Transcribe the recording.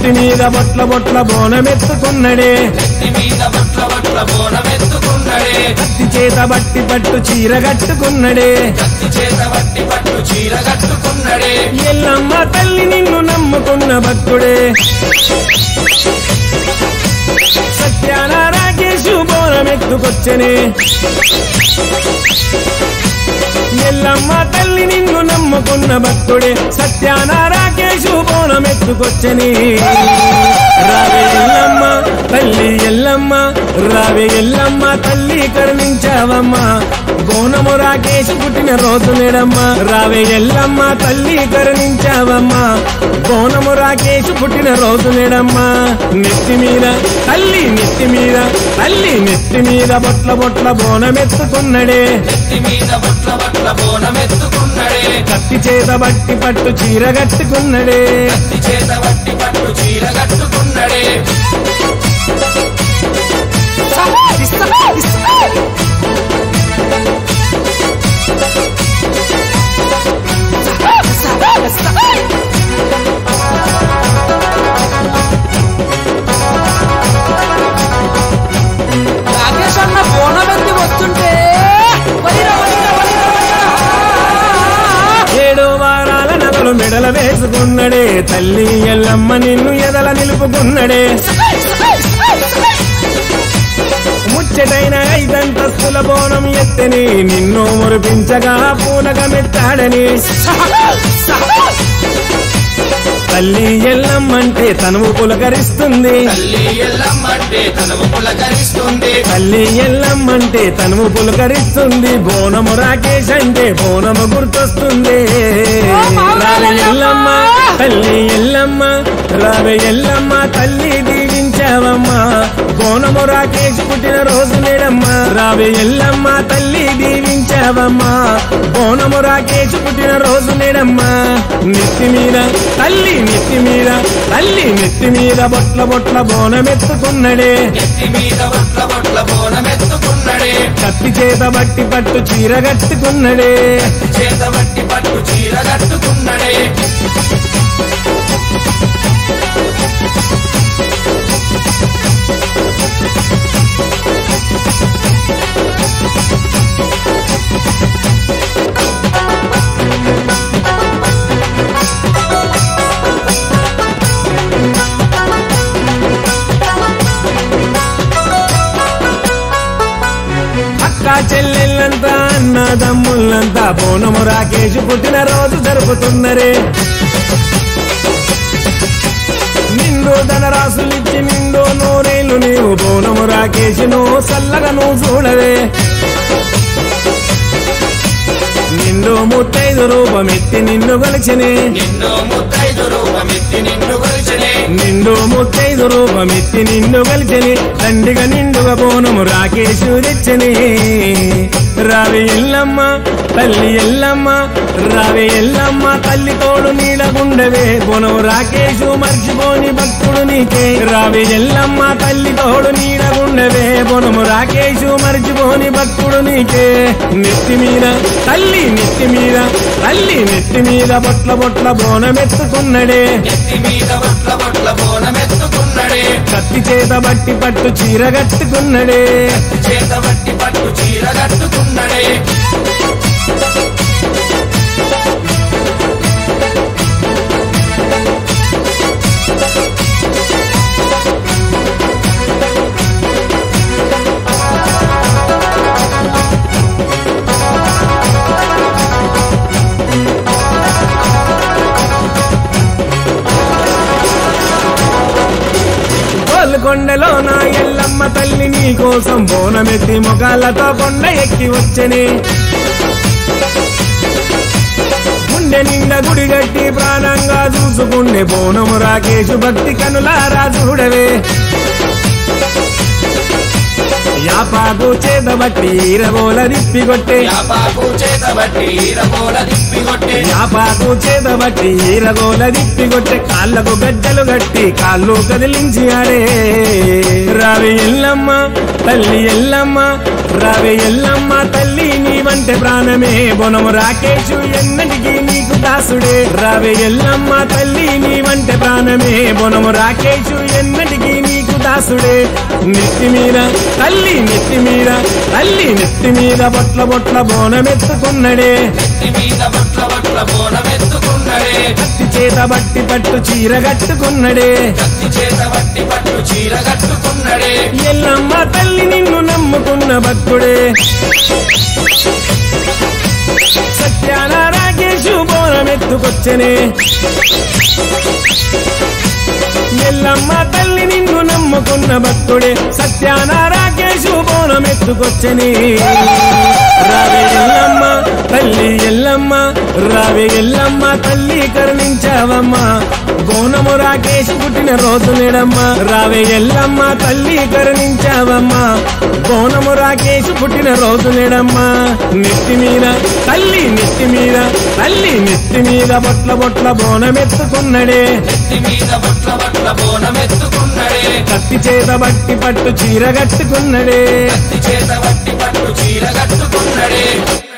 నెత్తి మీద బొట్ల బొట్ల బోనమెత్తుకున్నడే నెత్తి మీద బొట్ల బొట్ల బోనమెత్తుకున్నడే కత్తి చేత బట్టి పట్టు చీర కట్టుకున్నడే కత్తి చేత బట్టి పట్టు చీర కట్టుకున్నడే ఎల్లమ్మ తల్లి నిన్ను నమ్ముకున్న భక్తుడే సత్యాన రాకేశు బోనమెత్తుకొచ్చనే ఎల్లమ్మ తల్లి నిన్ను నమ్ముకున్న భక్తుడే సత్యాన రాకేశు బోనమెత్తుకొచ్చని రావే ఎల్లమ్మ తల్లి ఎల్లమ్మ రావే ఎల్లమ్మ తల్లి కరుణించావమ్మా బోనము రాకేశు పుట్టిన రోజు నేడమ్మా రావే ఎల్లమ్మ తల్లి కరుణించావమ్మా బోనము రాకేశు పుట్టిన రోజు నేడమ్మా నెత్తి మీద తల్లి నెత్తి మీద తల్లి నెత్తి మీద బొట్ల బొట్ల బోనమెత్తుకున్నడే నెత్తి మీద బొట్ల బొట్ల బోనమెత్తుకున్నడే కత్తి చేత బట్టి పట్టు చీర కట్టుకున్నడే కత్తి చేత బట్టి పట్టు చీర కట్టుకున్నడే రాకేష్ అన్న బోనమెత్తి వస్తుంటే వలిర, వలిర, వలిర, వలిర. ఏడు వారాల నగలు మెడల వేసుకున్నడే తల్లి ఎల్లమ్మ నిన్ను ఎదల నిలుపుకున్నడే ముచ్చటైన ఐదంతస్తుల బోనం ఎత్తని నిన్ను మురిపించగా పూనకమెత్తాడని తల్లి ఎల్లమ్మంటే తనువు పులకరిస్తుంది తల్లి ఎల్లమ్మంటే తనవు పులకరిస్తుంది తల్లి ఎల్లమ్మంటే తనువు పులకరిస్తుంది బోనము రాకేష్ అంటే బోనము గుర్తొస్తుంది రావే ఎల్లమ్మ తల్లి ఎల్లమ్మ రావే ఎల్లమ్మ తల్లి దీవించావమ్మా బోనము రాకేష్ పుట్టిన రోజు నేడమ్మా రావే ఎల్లమ్మ తల్లి దీవించావమ్మా బోనము రాకేష్ పుట్టిన రోజు నేడమ్మా నెత్తి మీద తల్లి నెత్తి మీద తల్లి నెత్తి మీద బొట్ల బొట్ల బోనమెత్తుకున్నడే నెత్తి మీద బొట్ల బొట్ల బోనమెత్తుకున్నడే కత్తి చేత బట్టి పట్టు చీర కట్టుకున్నడే చేత బట్టి పట్టు చీర కట్టుకున్నడే అక్క చెల్లెళ్ళంతా అన్నదమ్ముళ్ళంతా బోనము రాకేష్ పుట్టిన రోజు జరుపుతున్నరే నిండు ధనరాశులిచ్చి నిండు నూరేళ్ళు నీవు బోనము రాకేష్ నువ్వు చల్లగా నువ్వు చూడవే నిండు ముత్తైదు రూపమెత్తి నిన్ను గొలిచినే నిన్ను ముత్తైదు రూపమెత్తి నిన్ను కొలిచనే నిండు ముత్తైదు రూపమెత్తి నిన్ను కలిచని దండిగా నిండుగా బోనము రాకేశు తెచ్చని రావి ఎల్లమ్మ తల్లి ఎల్లమ్మ రావి ఎల్లమ్మ తల్లి తోడు నీడగుండవే బోనము రాకేశు మర్చిపోని భక్తుడు నీకే రావి ఎల్లమ్మ తల్లి తోడు నీడగుండవే బోనము రాకేశు మర్చిపోని భక్తుడు నీకే నెత్తి మీద తల్లి నెత్తి మీద తల్లి నెత్తి మీద బొట్ల బొట్ల బోనమెత్తుకున్నడే నెత్తి మీద బొట్ల బొట్ల బోనమెత్తుకున్నడే కత్తి చేత బట్టి పట్టు చీర కట్టుకున్నడే చేత బట్టి పట్టు చీర కట్టుకున్నడే గోల్కొండలో నా ఎల్లమ్మ తల్లి నీ కోసం బోనమెత్తి మొగాలతో కొండ ఎక్కి వచ్చని గుండె నిండా గుడి గట్టి ప్రాణంగా చూసుకుండే బోనము రాకేశు భక్తి కనులారా చూడవే యాపాకు చేత బట్టి ఈరగోల దిప్పి కొట్టే యాపాకు చేత బట్టి ఈరగోల దిప్పి కొట్టే యాపాకు చేత బట్టి ఈరగోల దిప్పి కొట్టే కాళ్ళకు గడ్డలు గట్టి కాళ్ళు కదిలించి ఆడే రావి ఎల్లమ్మ తల్లి ఎల్లమ్మ రావి ఎల్లమ్మ తల్లి నీవంటే ప్రాణమే బొనము రాకేషు ఎన్నటికీ నీకు దాసుడే రావే ఎల్లమ్మ తల్లి నీవంటే ప్రాణమే బొనము రాకేషు ఎన్నటికీ నీకు దాసుడే నెత్తి మీద తల్లి నెత్తి మీద తల్లి నెత్తి మీద బొట్ల బొట్ల బోనమెత్తుకున్నడే నెత్తి మీద బొట్ల బొట్ల బోనమెత్తుకున్నడే కత్తి చేత బట్టి పట్టు చీర కట్టుకున్నడే కత్తి చేత బట్టి పట్టు చీర కట్టుకున్నడే ఎల్లమ్మ తల్లి నిన్ను నమ్ముకున్న భక్తుడే సత్యాన రాకేషు బోనమెత్తుకొచ్చనే ఎల్లమ్మ తల్లి నిన్ను నమ్ముకున్న భక్తుడే సత్యాన రాకేషు బోనమెత్తుకొచ్చని రావే ఎల్లమ్మ తల్లి ఎల్లమ్మ రావే ఎల్లమ్మ తల్లి కరుణించావమ్మా బోనము రాకేష్ పుట్టిన రోజు నేడమ్మా రావే ఎల్లమ్మ తల్లి కరుణించావమ్మా బోనము రాకేష్ పుట్టిన రోజు నేడమ్మా నెత్తి మీద తల్లి నెత్తి మీద తల్లి నెత్తి మీద బొట్ల బొట్ల బోనమెత్తుకున్నడే నెత్తి మీద బొట్ల బొట్ల బోనమెత్తుకున్నడే కత్తి చేత బట్టి పట్టు చీర కట్టుకున్నడే కత్తి చేత బట్టి పట్టు చీర కట్టుకున్నడే